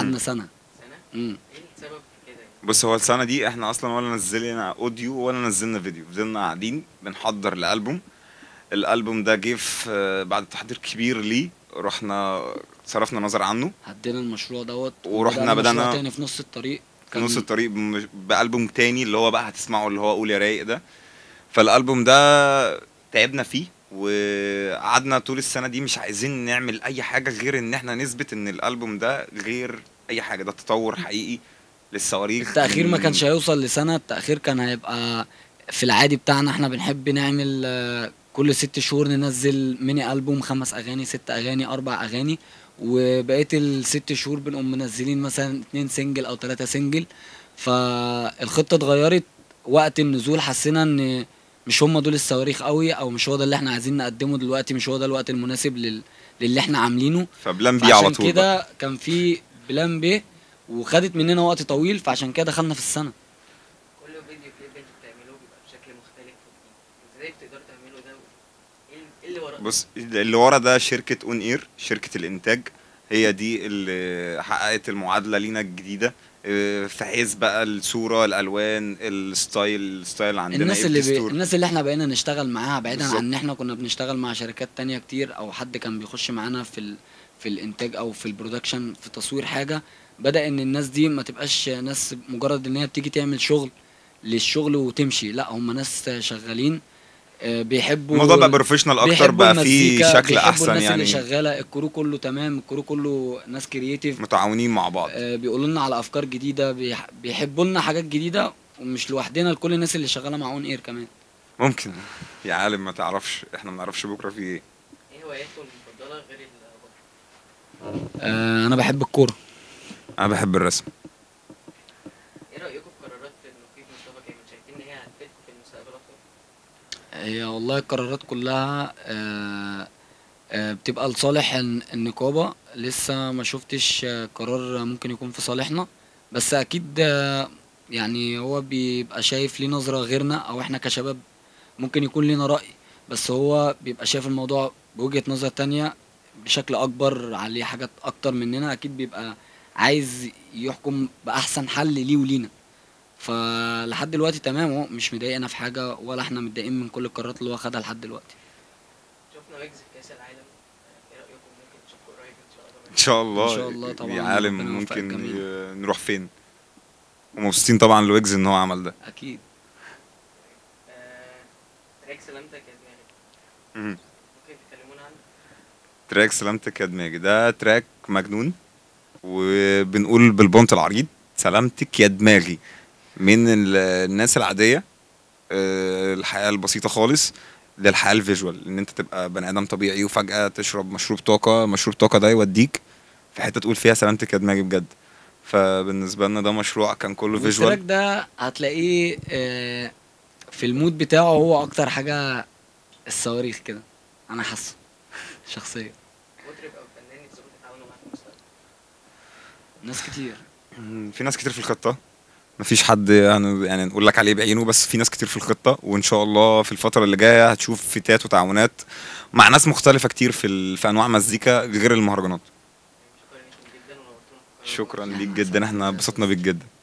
قعدنا سنه سنه امم ايه السبب في كده يعني بص هو السنه دي احنا اصلا ولا نزلنا اوديو ولا نزلنا فيديو فضلنا قاعدين بنحضر الالبوم الالبوم ده جه في بعد تحضير كبير ليه رحنا صرفنا نظر عنه عدينا المشروع دوت ورحنا وبدأنا مشروع بدأنا- تاني في نص الطريق في نص الطريق بم- بألبوم تاني اللي هو بقى هتسمعه اللي هو قول يا رايق ده فالألبوم ده تعبنا فيه وقعدنا طول السنة دي مش عايزين نعمل أي حاجة غير إن احنا نثبت إن الألبوم ده غير أي حاجة ده تطور حقيقي للصواريخ التأخير ما من- كانش هيوصل لسنة التأخير كان هيبقى في العادي بتاعنا احنا بنحب نعمل آه، كل ست شهور ننزل ميني ألبوم خمس أغاني ست أغاني أربع أغاني وبقية الست شهور بنقوم منزلين مثلا اتنين سنجل أو تلاتة سنجل فالخطة اتغيرت وقت النزول حسينا ان مش هم دول الصواريخ قوي او مش هو ده اللي احنا عايزين نقدمه دلوقتي مش هو ده الوقت المناسب لل... للي احنا عاملينه فبلان بي على فعشان طول بقى. كده كان في بلان بي وخدت مننا وقت طويل فعشان كده دخلنا في السنه كل فيديو كليب انتوا بتعملوه بيبقى بشكل مختلف وجديد ازاي بتقدروا تعملوا ده ايه ال- ايه اللي وراه بص اللي ورا ده شركة اون اير شركة الانتاج هي دي اللي حققت المعادلة لينا الجديدة اه، في حيث بقى الصورة الالوان الستايل الستايل عندنا الناس ايه اللي في بي... ستور. الناس اللي احنا بقينا نشتغل معاها بعيدا بالظبط. عن ان احنا كنا بنشتغل مع شركات تانية كتير او حد كان بيخش معانا في ال... في الانتاج او في البرودكشن في تصوير حاجه بدا ان الناس دي ما تبقاش ناس مجرد ان هي بتيجي تعمل شغل للشغل وتمشي لا هم ناس شغالين آه، بيحبوا الموضوع بقى بروفيشنال اكتر بيحبوا بقى فيه المزيكا، شكل بيحبوا احسن الناس يعني اللي شغاله الكرو كله تمام الكرو كله ناس كرييتيف متعاونين مع بعض آه، بيقولوا لنا على افكار جديده بيح- بيحبوا لنا حاجات جديده ومش لوحدنا لكل الناس اللي شغاله مع اون اير كمان ممكن يا عالم ما تعرفش احنا ما نعرفش بكره في ايه ايه هواياتكم المفضله غير البطل آه، انا بحب الكوره انا بحب الرسم ايه رايكم في قرارات نقيب مصطفى كامل شايفين ان هي هتفيدكم في المستقبل اكتر هي والله القرارات كلها آه، آه، بتبقى لصالح الن- النقابة لسه ما شفتش آه، قرار ممكن يكون في صالحنا بس أكيد آه، يعني هو بيبقى شايف ليه نظرة غيرنا أو إحنا كشباب ممكن يكون لينا رأي بس هو بيبقى شايف الموضوع بوجهة نظر تانية بشكل أكبر عليه حاجات أكتر مننا أكيد بيبقى عايز يحكم بأحسن حل ليه ولينا فلحد دلوقتي تمام هو مش مضايقنا في حاجة ولا احنا متضايقين من كل القرارات اللي هو خدها لحد دلوقتي شفنا ويجز في كاس العالم ايه رايكم ممكن نشوفكم قريب ان شاء الله ان شاء الله إن شاء الله طبعاً، يا عالم ربنا يوفق ممكن الجميع. ي- نروح فين ومبسوطين طبعا لويجز ان هو عمل ده أكيد آه، تراك سلامتك يا دماغي مهم. ممكن تكلمونا عنه تراك سلامتك يا دماغي ده تراك مجنون وبنقول بالبونت العريض سلامتك يا دماغي من ال- الناس العادية آه، الحياة البسيطة خالص للحياة الفيجوال ان انت تبقى بني ادم طبيعي وفجأة تشرب مشروب طاقة مشروب طاقة ده يوديك في حتة تقول فيها سلامتك يا دماغي بجد فبالنسبة لنا ده مشروع كان كله والتراك فيجوال ده هتلاقيه آه، في المود بتاعه هو أكتر حاجة الصواريخ كده أنا حاسه شخصيا مطرب او فنان نفسكم تتعاونوا معاه في المستقبل ناس كتير في ناس كتير في الخطة مفيش حد يعني يعني نقول لك عليه بعينه بس في ناس كتير في الخطة وإن شاء الله في الفترة اللي جاية هتشوف فتات وتعاونات مع ناس مختلفة كتير في, ال... في أنواع مزيكا غير المهرجانات شكرا لكم جدا ونورتونا في القناة. شكرا ليك جدا احنا اتبسطنا بيك جدا